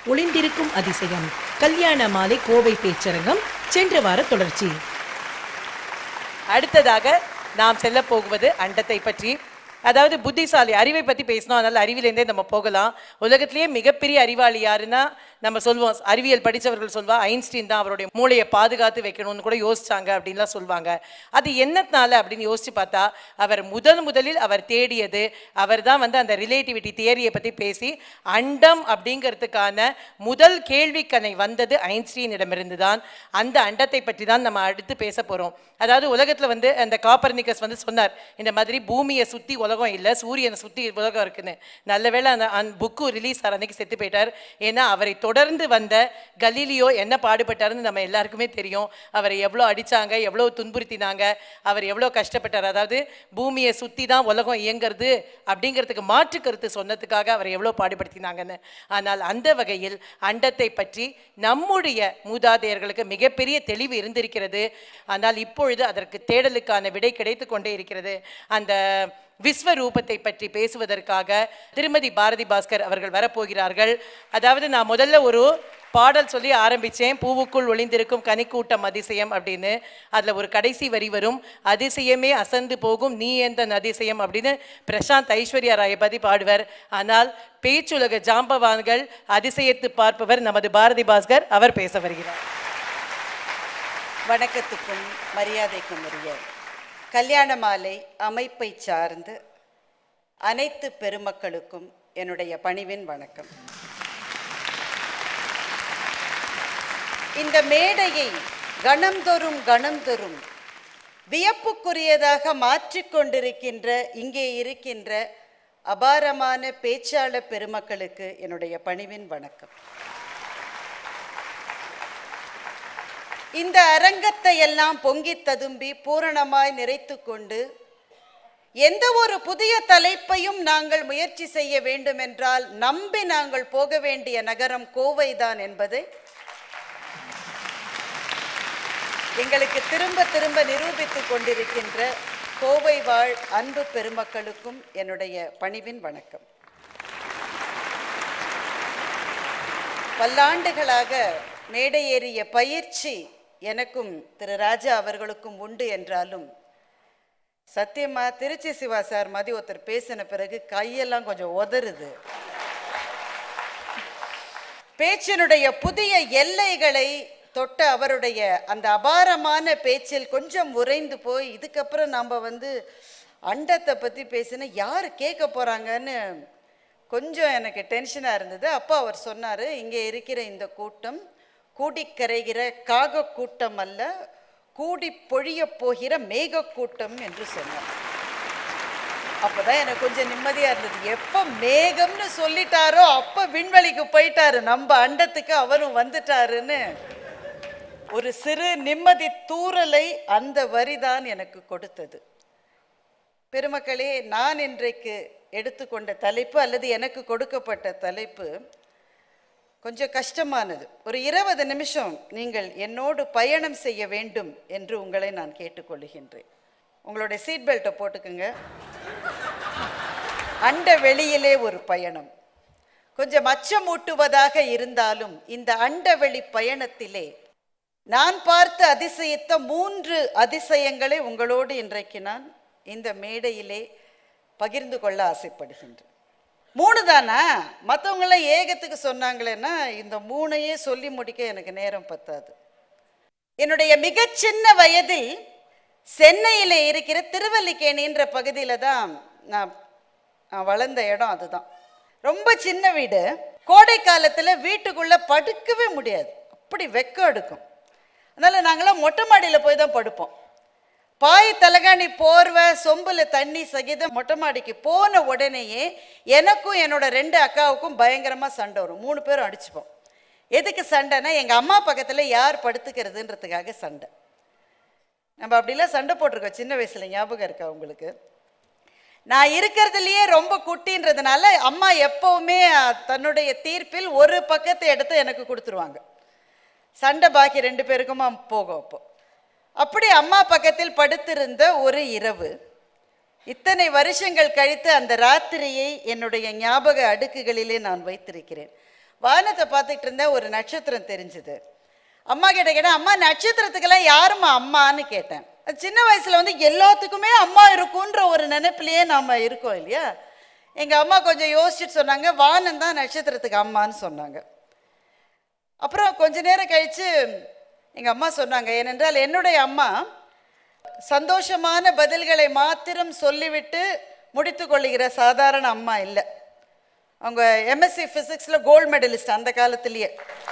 ஒளிந்திருக்கும் அதிசயம் கல்யாண மாலை கோவை பேச்சரங்கம் சென்ற வார தொடர்ச்சி அடுத்ததாக நாம் செல்ல போகுவது அண்டத்தை பற்றி அதாவது புத்திசாலி அறிவை பற்றி பேசணும் அதனால அறிவிலேருந்தே நம்ம போகலாம் உலகத்திலேயே மிகப்பெரிய அறிவாளி யாருன்னா நம்ம சொல்லுவோம் அறிவியல் படித்தவர்கள் சொல்வா ஐன்ஸ்டீன் தான் அவருடைய மூளையை பாதுகாத்து வைக்கணும்னு கூட யோசிச்சாங்க அப்படின்லாம் சொல்லுவாங்க அது என்னத்தினால அப்படின்னு யோசிச்சு பார்த்தா அவர் முதல் முதலில் அவர் தேடியது அவர் தான் வந்து அந்த ரிலேட்டிவிட்டி தியரியை பற்றி பேசி அண்டம் அப்படிங்கிறதுக்கான முதல் கேள்விக்கணை வந்தது ஐன்ஸ்டீனிடமிருந்து தான் அந்த அண்டத்தை பற்றி தான் நம்ம அடுத்து பேச போகிறோம் அதாவது உலகத்தில் வந்து அந்த காப்பர்னிக்கஸ் வந்து சொன்னார் இந்த மாதிரி பூமியை சுற்றி உலகம் இல்லை சூரியனை சுற்றி உலகம் இருக்குன்னு நல்ல வேளை அந்த அந்த புக்கு ரிலீஸ் ஆகிற அன்னைக்கு செத்து போயிட்டார் ஏன்னா அவரை தொடர்ந்து வந்த கலீலியோ என்ன பாடுபட்டாருன்னு நம்ம எல்லாருக்குமே தெரியும் அவரை எவ்வளோ அடிச்சாங்க எவ்வளோ துன்புறுத்தினாங்க அவர் எவ்வளோ கஷ்டப்பட்டார் அதாவது பூமியை சுற்றி தான் உலகம் இயங்குறது அப்படிங்கிறதுக்கு மாற்று கருத்து சொன்னதுக்காக அவரை எவ்வளோ பாடுபடுத்தினாங்கன்னு ஆனால் அந்த வகையில் அண்டத்தை பற்றி நம்முடைய மூதாதையர்களுக்கு மிகப்பெரிய தெளிவு இருந்திருக்கிறது ஆனால் இப்பொழுது அதற்கு தேடலுக்கான விடை கிடைத்து கொண்டே இருக்கிறது அந்த விஸ்வரூபத்தை பற்றி பேசுவதற்காக திருமதி பாரதி பாஸ்கர் அவர்கள் வரப்போகிறார்கள் அதாவது நான் முதல்ல ஒரு பாடல் சொல்லி ஆரம்பித்தேன் பூவுக்குள் ஒளிந்திருக்கும் கனிக்கூட்டம் அதிசயம் அப்படின்னு அதில் ஒரு கடைசி வரி வரும் அதிசயமே அசந்து போகும் நீ எந்த அதிசயம் அப்படின்னு பிரசாந்த் ஐஸ்வர்யா ராயை பற்றி பாடுவார் ஆனால் பேச்சுலக ஜாம்பவான்கள் அதிசயத்து பார்ப்பவர் நமது பாரதி பாஸ்கர் அவர் பேச வருகிறார் வணக்கத்துக்கும் மரியாதைக்கும் உரிய கல்யாண மாலை அமைப்பை சார்ந்து அனைத்து பெருமக்களுக்கும் என்னுடைய பணிவின் வணக்கம் இந்த மேடையை கணம்தொறும் கணம்தொறும் வியப்புக்குரியதாக மாற்றிக்கொண்டிருக்கின்ற இங்கே இருக்கின்ற அபாரமான பேச்சாளர் பெருமக்களுக்கு என்னுடைய பணிவின் வணக்கம் இந்த அரங்கத்தை எல்லாம் பொங்கி ததும்பி பூரணமாய் நிறைத்து கொண்டு எந்த ஒரு புதிய தலைப்பையும் நாங்கள் முயற்சி செய்ய வேண்டுமென்றால் நம்பி நாங்கள் போக வேண்டிய நகரம் கோவைதான் என்பதை எங்களுக்கு திரும்ப திரும்ப நிரூபித்துக் கொண்டிருக்கின்ற கோவை வாழ் அன்பு பெருமக்களுக்கும் என்னுடைய பணிவின் வணக்கம் பல்லாண்டுகளாக மேடையேறிய பயிற்சி எனக்கும் திரு ராஜா அவர்களுக்கும் உண்டு என்றாலும் சத்தியமா திருச்சி சிவா சார் மாதிரி ஒருத்தர் பேசின பிறகு கையெல்லாம் கொஞ்சம் உதறுது பேச்சினுடைய புதிய எல்லைகளை தொட்ட அவருடைய அந்த அபாரமான பேச்சில் கொஞ்சம் உறைந்து போய் இதுக்கப்புறம் நம்ம வந்து அண்டத்தை பற்றி பேசினா யார் கேட்க போகிறாங்கன்னு கொஞ்சம் எனக்கு டென்ஷனாக இருந்தது அப்போ அவர் சொன்னார் இங்கே இருக்கிற இந்த கூட்டம் கூடி கரைகிற காக கூட்டம் அல்ல கூடி பொழிய போகிற மேக கூட்டம் என்று சொன்னார் அப்பதான் எனக்கு கொஞ்சம் நிம்மதியா இருந்தது எப்ப மேகம்னு சொல்லிட்டாரோ அப்ப விண்வெளிக்கு போயிட்டாரு நம்ம அண்டத்துக்கு அவரும் வந்துட்டாருன்னு ஒரு சிறு நிம்மதி தூறலை அந்த வரிதான் எனக்கு கொடுத்தது பெருமக்களே நான் இன்றைக்கு எடுத்துக்கொண்ட தலைப்பு அல்லது எனக்கு கொடுக்கப்பட்ட தலைப்பு கொஞ்சம் கஷ்டமானது ஒரு இருபது நிமிஷம் நீங்கள் என்னோடு பயணம் செய்ய வேண்டும் என்று உங்களை நான் கேட்டுக்கொள்கின்றேன் உங்களுடைய சீட் பெல்ட்டை போட்டுக்குங்க அண்ட வெளியிலே ஒரு பயணம் கொஞ்சம் அச்சமூட்டுவதாக இருந்தாலும் இந்த அண்டவெளி பயணத்திலே நான் பார்த்து அதிசயித்த மூன்று அதிசயங்களை உங்களோடு இன்றைக்கு நான் இந்த மேடையிலே பகிர்ந்து கொள்ள ஆசைப்படுகின்றேன் மூணு தானா மற்றவங்களாம் ஏகத்துக்கு சொன்னாங்களேன்னா இந்த மூணையே சொல்லி முடிக்க எனக்கு நேரம் பத்தாது என்னுடைய மிகச் சின்ன வயதில் சென்னையில் இருக்கிற திருவல்லிக்கேணின்ற பகுதியில் தான் நான் நான் வளர்ந்த இடம் அதுதான் ரொம்ப சின்ன வீடு கோடை காலத்தில் வீட்டுக்குள்ளே படுக்கவே முடியாது அப்படி வெக்கம் எடுக்கும் அதனால் நாங்களாம் மொட்டை மாடியில் போய் தான் படுப்போம் பாய் தலகாணி போர்வை சொம்புல தண்ணி சகிதம் மொட்டை மாடிக்கு போன உடனேயே எனக்கும் என்னோட ரெண்டு அக்காவுக்கும் பயங்கரமாக சண்டை வரும் மூணு பேரும் அடிச்சுப்போம் எதுக்கு சண்டைனா எங்கள் அம்மா பக்கத்தில் யார் படுத்துக்கிறதுன்றதுக்காக சண்டை நம்ம அப்படிலாம் சண்டை போட்டிருக்கோம் சின்ன வயசில் ஞாபகம் இருக்கா உங்களுக்கு நான் இருக்கிறதுலையே ரொம்ப குட்டின்றதுனால அம்மா எப்பவுமே அஹ், தன்னுடைய தீர்ப்பில் ஒரு பக்கத்தை எடுத்து எனக்கு கொடுத்துருவாங்க சண்டை பாக்கி ரெண்டு பேருக்குமா போகும் அப்போ அப்படி அம்மா பக்கத்தில் படுத்திருந்த ஒரு இரவு இத்தனை வருஷங்கள் கழித்து அந்த ராத்திரியை என்னுடைய ஞாபக அடுக்குகளிலே நான் வைத்திருக்கிறேன் வானத்தை பார்த்துட்டு இருந்தேன் ஒரு நட்சத்திரம் தெரிஞ்சுது அம்மா கிட்ட கேட்டேன் அம்மா நட்சத்திரத்துக்கெல்லாம் யாரும்மா அம்மான்னு கேட்டேன் அது சின்ன வயசுல வந்து எல்லாத்துக்குமே அம்மா இருக்குன்ற ஒரு நினைப்பிலேயே நாம இருக்கோம் இல்லையா எங்க அம்மா கொஞ்சம் யோசிச்சுட்டு சொன்னாங்க வானம் தான் நட்சத்திரத்துக்கு அம்மான்னு சொன்னாங்க அப்புறம் கொஞ்ச நேரம் கழிச்சு எங்க அம்மா சொன்னாங்க ஏனென்றால் என்னுடைய அம்மா சந்தோஷமான பதில்களை மாத்திரம் சொல்லிவிட்டு முடித்து கொள்ளுகிற சாதாரண அம்மா இல்லை அவங்க எம்எஸ்சி ஃபிசிக்ஸில் கோல்டு மெடலிஸ்ட் அந்த காலத்திலேயே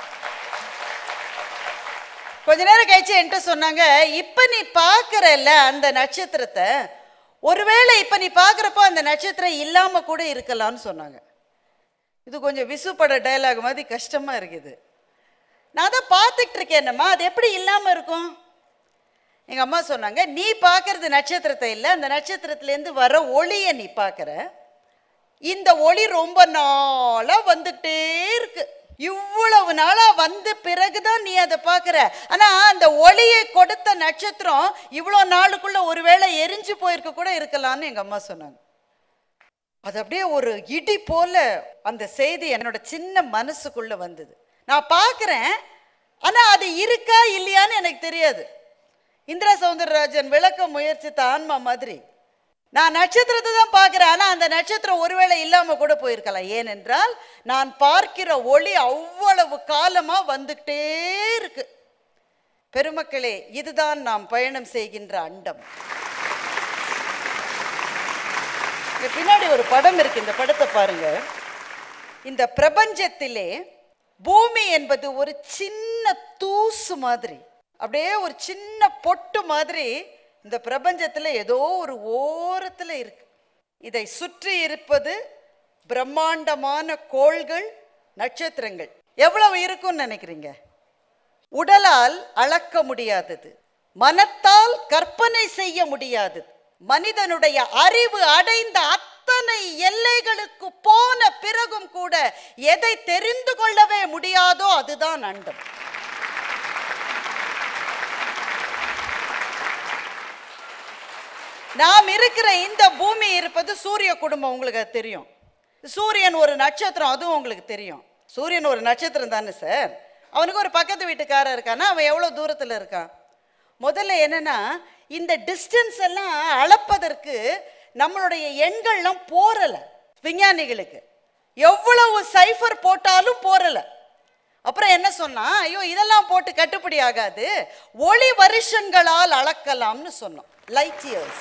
கொஞ்ச நேரம் கழிச்சு என்கிட்ட சொன்னாங்க இப்போ நீ பார்க்குறல்ல அந்த நட்சத்திரத்தை ஒருவேளை இப்போ நீ பார்க்குறப்போ அந்த நட்சத்திரம் இல்லாமல் கூட இருக்கலாம்னு சொன்னாங்க இது கொஞ்சம் விசுப்பட டயலாக் மாதிரி கஷ்டமாக இருக்குது நான் தான் பார்த்துட்டு இருக்கேன்னம்மா அது எப்படி இல்லாமல் இருக்கும் எங்கள் அம்மா சொன்னாங்க நீ பார்க்கறது நட்சத்திரத்தை இல்லை அந்த நட்சத்திரத்துலேருந்து வர ஒளியை நீ பார்க்குற இந்த ஒளி ரொம்ப நாளா வந்துட்டே இருக்கு இவ்வளவு நாளா வந்த பிறகுதான் நீ அதை பார்க்குற ஆனா அந்த ஒளியை கொடுத்த நட்சத்திரம் இவ்வளோ நாளுக்குள்ள ஒருவேளை எரிஞ்சு போயிருக்க கூட இருக்கலாம்னு எங்க அம்மா சொன்னாங்க அது அப்படியே ஒரு இடி போல அந்த செய்தி என்னோட சின்ன மனசுக்குள்ள வந்தது நான் பார்க்குறேன் ஆனா அது இருக்கா இல்லையான்னு எனக்கு தெரியாது இந்திரா சௌந்தரராஜன் விளக்க முயற்சித்த ஆன்மா மாதிரி நான் நட்சத்திரத்தை தான் பார்க்கிறேன் ஆனா அந்த நட்சத்திரம் ஒருவேளை இல்லாம கூட போயிருக்கலாம் ஏனென்றால் நான் பார்க்கிற ஒளி அவ்வளவு காலமா வந்துட்டே இருக்கு பெருமக்களே இதுதான் நாம் பயணம் செய்கின்ற அண்டம் இங்க பின்னாடி ஒரு படம் இருக்கு இந்த படத்தை பாருங்க இந்த பிரபஞ்சத்திலே பூமி என்பது ஒரு சின்ன தூசு மாதிரி அப்படியே ஒரு சின்ன பொட்டு மாதிரி இந்த பிரபஞ்சத்துல ஏதோ ஒரு ஓரத்துல இருக்கு இதை சுற்றி இருப்பது பிரம்மாண்டமான கோள்கள் நட்சத்திரங்கள் எவ்வளவு இருக்கும்னு நினைக்கிறீங்க உடலால் அளக்க முடியாதது மனத்தால் கற்பனை செய்ய முடியாதது மனிதனுடைய அறிவு அடைந்த அத்தனை எல்லைகளுக்கு போன பிறகும் கூட எதை தெரிந்து கொள்ளவே முடியாதோ அதுதான் அண்டம் நாம் இருக்கிற இந்த பூமி இருப்பது சூரிய குடும்பம் உங்களுக்கு அது தெரியும் சூரியன் ஒரு நட்சத்திரம் அதுவும் உங்களுக்கு தெரியும் சூரியன் ஒரு நட்சத்திரம் தானே சார் அவனுக்கு ஒரு பக்கத்து வீட்டுக்காரன் இருக்கானா அவன் எவ்வளோ தூரத்தில் இருக்கான் முதல்ல என்னன்னா இந்த டிஸ்டன்ஸ் எல்லாம் அளப்பதற்கு நம்மளுடைய எண்கள்லாம் போறல விஞ்ஞானிகளுக்கு எவ்வளவு சைஃபர் போட்டாலும் போறல அப்புறம் என்ன சொன்னா ஐயோ இதெல்லாம் போட்டு கட்டுப்படி ஆகாது ஒளி வருஷங்களால் அளக்கலாம்னு சொன்னோம் லைட் இயர்ஸ்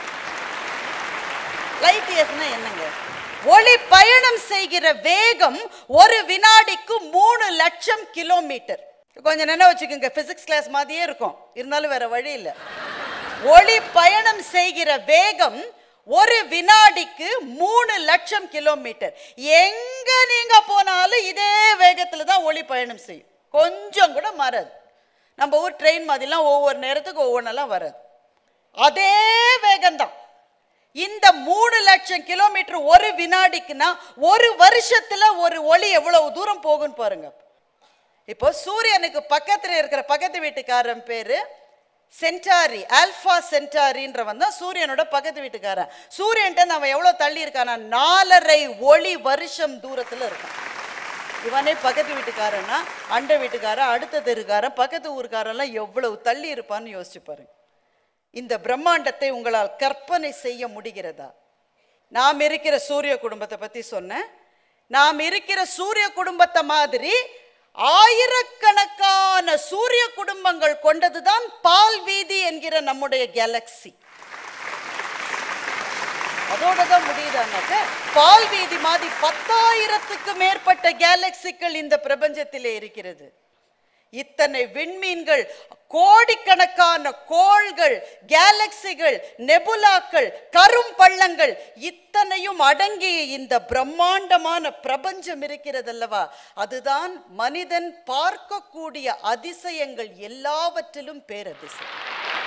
லைட் இயர்ஸ்னா என்னங்க ஒளி பயணம் செய்கிற வேகம் ஒரு வினாடிக்கு மூணு லட்சம் கிலோமீட்டர் கொஞ்சம் நினைவு வச்சுக்கோங்க பிசிக்ஸ் கிளாஸ் மாதிரியே இருக்கும் இருந்தாலும் வேற வழி இல்லை ஒளி பயணம் செய்கிற வேகம் ஒரு வினாடிக்கு மூணு லட்சம் கிலோமீட்டர் எங்க நீங்க போனாலும் இதே வேகத்துல தான் ஒளி பயணம் செய்யும் கொஞ்சம் கூட மாறாது நம்ம ஊர் ட்ரெயின் மாதிரிலாம் ஒவ்வொரு நேரத்துக்கு ஒவ்வொன்றெல்லாம் வராது அதே வேகம்தான் இந்த மூணு லட்சம் கிலோமீட்டர் ஒரு வினாடிக்குன்னா ஒரு வருஷத்துல ஒரு ஒளி எவ்வளவு தூரம் போகும்னு பாருங்க இப்போ சூரியனுக்கு பக்கத்துல இருக்கிற பக்கத்து வீட்டுக்காரன் பேரு சென்டாரி ஆல்பா சென்டாரின்றவன் தான் சூரியனோட பக்கத்து வீட்டுக்காரன் சூரியன்ட்ட அவன் எவ்வளவு தள்ளி இருக்கானா நாலரை ஒளி வருஷம் தூரத்துல இருக்கான் இவனே பக்கத்து வீட்டுக்காரன்னா அண்ட வீட்டுக்காரன் அடுத்த தெருக்காரன் பக்கத்து ஊருக்காரெல்லாம் எவ்வளவு தள்ளி இருப்பான்னு யோசிச்சு பாருங்க இந்த பிரம்மாண்டத்தை உங்களால் கற்பனை செய்ய முடிகிறதா நாம் இருக்கிற சூரிய குடும்பத்தை பத்தி சொன்னேன் நாம் இருக்கிற சூரிய குடும்பத்தை மாதிரி ஆயிரக்கணக்கான சூரிய குடும்பங்கள் கொண்டதுதான் பால் வீதி என்கிற நம்முடைய கேலக்சி அதோட தான் முடியுதானாக்க பால் வீதி மாதிரி பத்தாயிரத்துக்கு மேற்பட்ட கேலக்சிகள் இந்த பிரபஞ்சத்திலே இருக்கிறது இத்தனை விண்மீன்கள் கோடிக்கணக்கான கோள்கள் கேலக்சிகள் நெபுலாக்கள் கரும் பள்ளங்கள் இத்தனையும் அடங்கிய இந்த பிரம்மாண்டமான பிரபஞ்சம் இருக்கிறதல்லவா அதுதான் மனிதன் பார்க்கக்கூடிய அதிசயங்கள் எல்லாவற்றிலும் பேரதிசயம்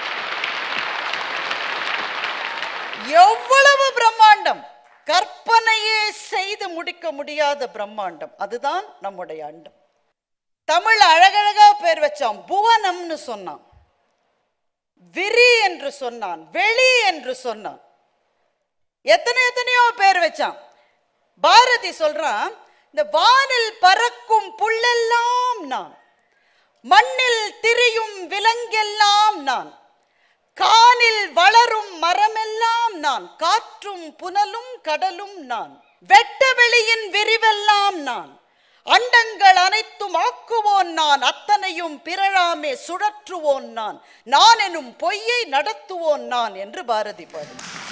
எவ்வளவு பிரம்மாண்டம் கற்பனையே செய்து முடிக்க முடியாத பிரம்மாண்டம் அதுதான் நம்முடைய அண்டம் தமிழ் அழகழகா பேர் வச்சான் புவனம்னு சொன்னான் விரி என்று சொன்னான் வெளி என்று சொன்னான் எத்தனை எத்தனையோ பேர் வச்சான் பாரதி சொல்றான் இந்த வானில் பறக்கும் புல்லெல்லாம் நான் மண்ணில் திரியும் விலங்கெல்லாம் நான் கானில் வளரும் மரமெல்லாம் நான் காற்றும் புனலும் கடலும் நான் வெட்ட வெளியின் விரிவெல்லாம் நான் அண்டங்கள் அனைத்தும் ஆக்குவோன் நான் அத்தனையும் பிறழாமே சுழற்றுவோன் நான் நான் எனும் பொய்யை நடத்துவோன் நான் என்று பாரதி பாடு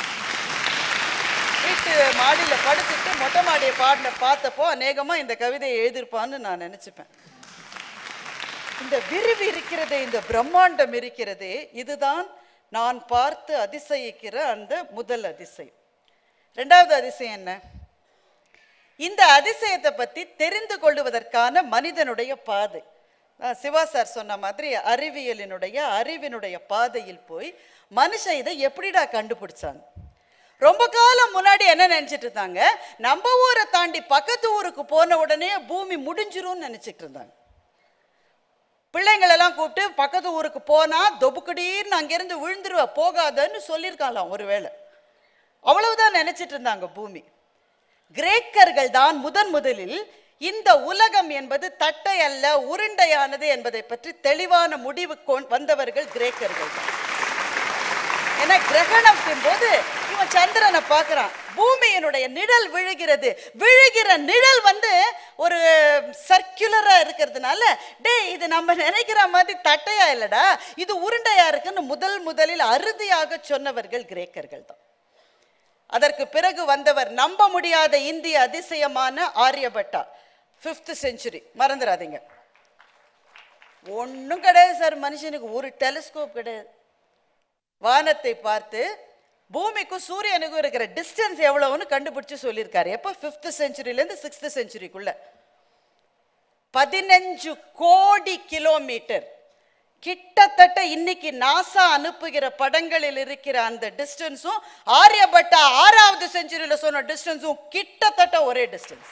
வீட்டு மாடியில் படுத்துட்டு மொட்டை மாடியை பாடின பார்த்தப்போ அநேகமா இந்த கவிதையை எழுதியிருப்பான்னு நான் நினைச்சுப்பேன் இந்த விரிவு இருக்கிறதே இந்த பிரம்மாண்டம் இருக்கிறதே இதுதான் நான் பார்த்து அதிசயிக்கிற அந்த முதல் அதிசயம் ரெண்டாவது அதிசயம் என்ன இந்த அதிசயத்தை பத்தி தெரிந்து கொள்வதற்கான மனிதனுடைய பாதை நான் சிவா சார் சொன்ன மாதிரி அறிவியலினுடைய அறிவினுடைய பாதையில் போய் மனுஷன் இதை எப்படிடா கண்டுபிடிச்சாங்க ரொம்ப காலம் முன்னாடி என்ன நினைச்சிட்டு இருந்தாங்க நம்ம ஊரை தாண்டி பக்கத்து ஊருக்கு போன உடனே பூமி முடிஞ்சிரும்னு நினைச்சிட்டு இருந்தாங்க பிள்ளைங்களெல்லாம் கூப்பிட்டு பக்கத்து ஊருக்கு போனா தொபுக்கடின்னு அங்கிருந்து விழுந்துருவ போகாதன்னு சொல்லியிருக்காங்களாம் ஒருவேளை அவ்வளவுதான் நினைச்சிட்டு இருந்தாங்க பூமி கிரேக்கர்கள் தான் முதன் முதலில் இந்த உலகம் என்பது தட்டை அல்ல உருண்டையானது என்பதை பற்றி தெளிவான முடிவு கொண்- வந்தவர்கள் கிரேக்கர்கள் தான் ஏன்னா கிரகணத்தின் போது இவன் சந்திரனை பார்க்கறான் பூமியினுடைய நிழல் விழுகிறது விழுகிற நிழல் வந்து ஒரு சர்க்குலரா இருக்கிறதுனால டேய் இது நம்ம நினைக்கிற மாதிரி தட்டையா இல்லடா இது உருண்டையா இருக்குன்னு முதல் முதலில் அறுதியாக சொன்னவர்கள் கிரேக்கர்கள் தான் அதற்கு பிறகு வந்தவர் நம்ப முடியாத இந்திய அதிசயமான ஆரியபட்டா ஃபிஃப்த் செஞ்சுரி மறந்துடாதீங்க ஒன்றும் கிடையாது சார் மனுஷனுக்கு ஒரு டெலிஸ்கோப் கிடையாது வானத்தை பார்த்து பூமிக்கும் சூரியனுக்கும் இருக்கிற டிஸ்டன்ஸ் எவ்வளவுன்னு கண்டுபிடிச்சு சொல்லியிருக்காரு எப்போ ஃபிஃப்த் செஞ்சுரியிலேருந்து சிக்ஸ்த் செஞ்சுரிக்குள்ள பதினஞ்சு கோடி கிலோமீட்டர் கிட்டத்தட்ட இன்னைக்கு நாசா அனுப்புகிற படங்களில் இருக்கிற அந்த டிஸ்டன்ஸும் ஆரியபட்டா ஆறாவது செஞ்சுரியில சொன்ன டிஸ்டன்ஸும் கிட்டத்தட்ட ஒரே டிஸ்டன்ஸ்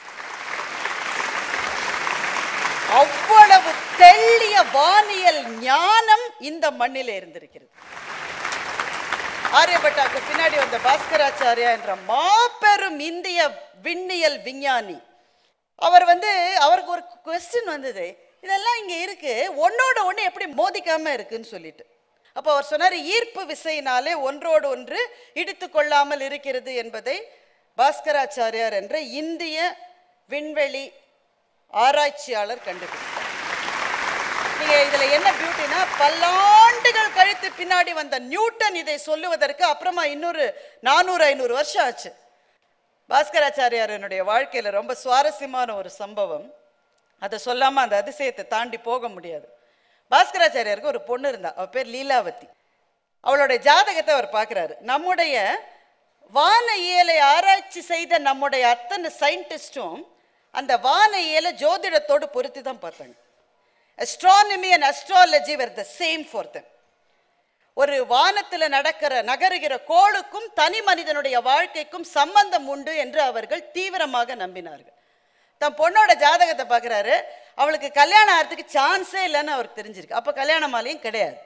அவ்வளவு தெள்ளிய வானியல் ஞானம் இந்த மண்ணில் இருந்திருக்கிறது ஆரியபட்டாக்கு பின்னாடி வந்த பாஸ்கராச்சாரியா என்ற மாபெரும் இந்திய விண்ணியல் விஞ்ஞானி அவர் வந்து அவருக்கு ஒரு கொஸ்டின் வந்தது இதெல்லாம் இங்க இருக்கு ஒன்னோட ஒண்ணு எப்படி மோதிக்காம இருக்குன்னு சொல்லிட்டு அப்போ அவர் சொன்னார் ஈர்ப்பு விசையினாலே ஒன்றோடு ஒன்று இடித்து கொள்ளாமல் இருக்கிறது என்பதை பாஸ்கராச்சாரியார் என்ற இந்திய விண்வெளி ஆராய்ச்சியாளர் கண்டுபிடித்தார் நீங்க இதுல என்ன பியூட்டினா பல்லாண்டுகள் கழித்து பின்னாடி வந்த நியூட்டன் இதை சொல்லுவதற்கு அப்புறமா இன்னொரு நானூறு ஐநூறு வருஷம் ஆச்சு பாஸ்கராச்சாரியாரனுடைய வாழ்க்கையில ரொம்ப சுவாரஸ்யமான ஒரு சம்பவம் அதை சொல்லாம அந்த அதிசயத்தை தாண்டி போக முடியாது பாஸ்கராச்சாரியாருக்கு ஒரு பொண்ணு இருந்தா அவ பேர் லீலாவதி அவளுடைய ஜாதகத்தை அவர் பார்க்குறாரு நம்முடைய வான இயலை ஆராய்ச்சி செய்த நம்முடைய அத்தனை சயின்டிஸ்டும் அந்த வான இயலை ஜோதிடத்தோடு பொருத்தி தான் பார்த்தாங்க astronomy and astrology were the same for them ஒரு வானத்தில் நடக்கிற நகருகிற கோளுக்கும் தனி மனிதனுடைய வாழ்க்கைக்கும் சம்பந்தம் உண்டு என்று அவர்கள் தீவிரமாக நம்பினார்கள் தன் பொண்ணோட ஜாதகத்தை பார்க்குறாரு அவளுக்கு கல்யாணம் ஆகிறதுக்கு சான்ஸே இல்லைன்னு அவருக்கு தெரிஞ்சிருக்கு அப்போ கல்யாண மாலையும் கிடையாது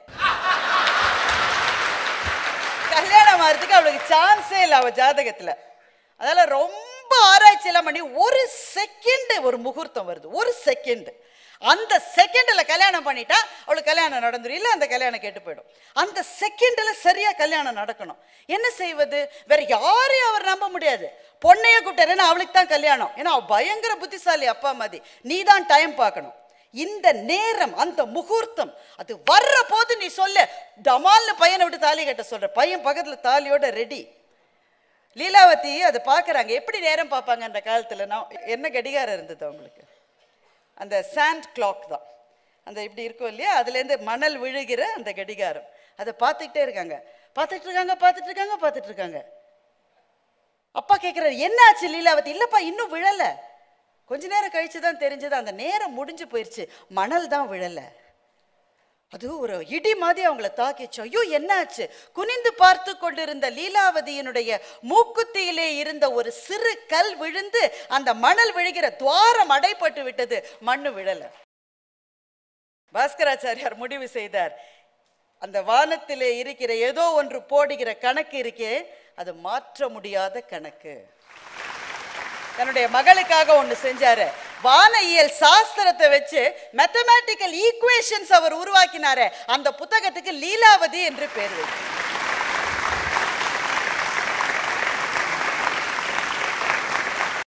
கல்யாணம் ஆகிறதுக்கு அவளுக்கு சான்ஸே இல்லை அவள் ஜாதகத்தில் அதனால ரொம்ப ஆராய்ச்சி எல்லாம் பண்ணி ஒரு செகண்ட் ஒரு முகூர்த்தம் வருது ஒரு செகண்ட் அந்த செகண்ட்ல கல்யாணம் பண்ணிட்டா அவளுக்கு கல்யாணம் நடந்துரும் இல்ல அந்த கல்யாணம் கெட்டு போயிடும் அந்த செகண்ட்ல சரியா கல்யாணம் நடக்கணும் என்ன செய்வது வேற யாரையும் அவர் நம்ப முடியாது பொண்ணைய கூப்பிட்டாரு ஏன்னா அவளுக்கு தான் கல்யாணம் ஏன்னா அவ பயங்கர புத்திசாலி அப்பா மாதிரி நீ தான் டைம் பார்க்கணும் இந்த நேரம் அந்த முகூர்த்தம் அது வர்ற போது நீ சொல்ல டமால்னு பையனை விட்டு தாலி கட்ட சொல்ற பையன் பக்கத்துல தாலியோட ரெடி லீலாவதி அதை பார்க்கறாங்க எப்படி நேரம் பார்ப்பாங்க அந்த காலத்துல நான் என்ன கடிகாரம் இருந்தது அவங்களுக்கு அந்த சாண்ட் கிளாக் தான் அந்த இப்படி இருக்கும் இல்லையா அதுலேருந்து மணல் விழுகிற அந்த கடிகாரம் அதை பார்த்துக்கிட்டே இருக்காங்க பார்த்துட்டு இருக்காங்க பார்த்துட்டு இருக்காங்க பார்த்துட்டு இருக்காங்க அப்பா கேட்குறாரு என்ன ஆச்சு லீலாவதி இல்லப்பா இன்னும் விழல கொஞ்ச நேரம் கழிச்சு தான் தெரிஞ்சது அந்த நேரம் முடிஞ்சு போயிருச்சு மணல் தான் விழல அது ஒரு இடி மாதிரி அவங்கள தாக்கிச்சு ஐயோ என்னாச்சு குனிந்து பார்த்து கொண்டிருந்த லீலாவதியினுடைய மூக்குத்தியிலே இருந்த ஒரு சிறு கல் விழுந்து அந்த மணல் விழுகிற துவாரம் அடைப்பட்டு விட்டது மண்ணு விழல பாஸ்கராச்சாரியார் முடிவு செய்தார் அந்த வானத்திலே இருக்கிற ஏதோ ஒன்று போடுகிற கணக்கு இருக்கே அது மாற்ற முடியாத கணக்கு தன்னுடைய மகளுக்காக ஒண்ணு செஞ்சாரு வானயியல் சாஸ்திரத்தை வச்சு மேத்தமேட்டிக்கல் ஈக்குவேஷன்ஸ் அவர் உருவாக்கினாரே அந்த புத்தகத்துக்கு லீலாவதி என்று பேர் வைத்தார்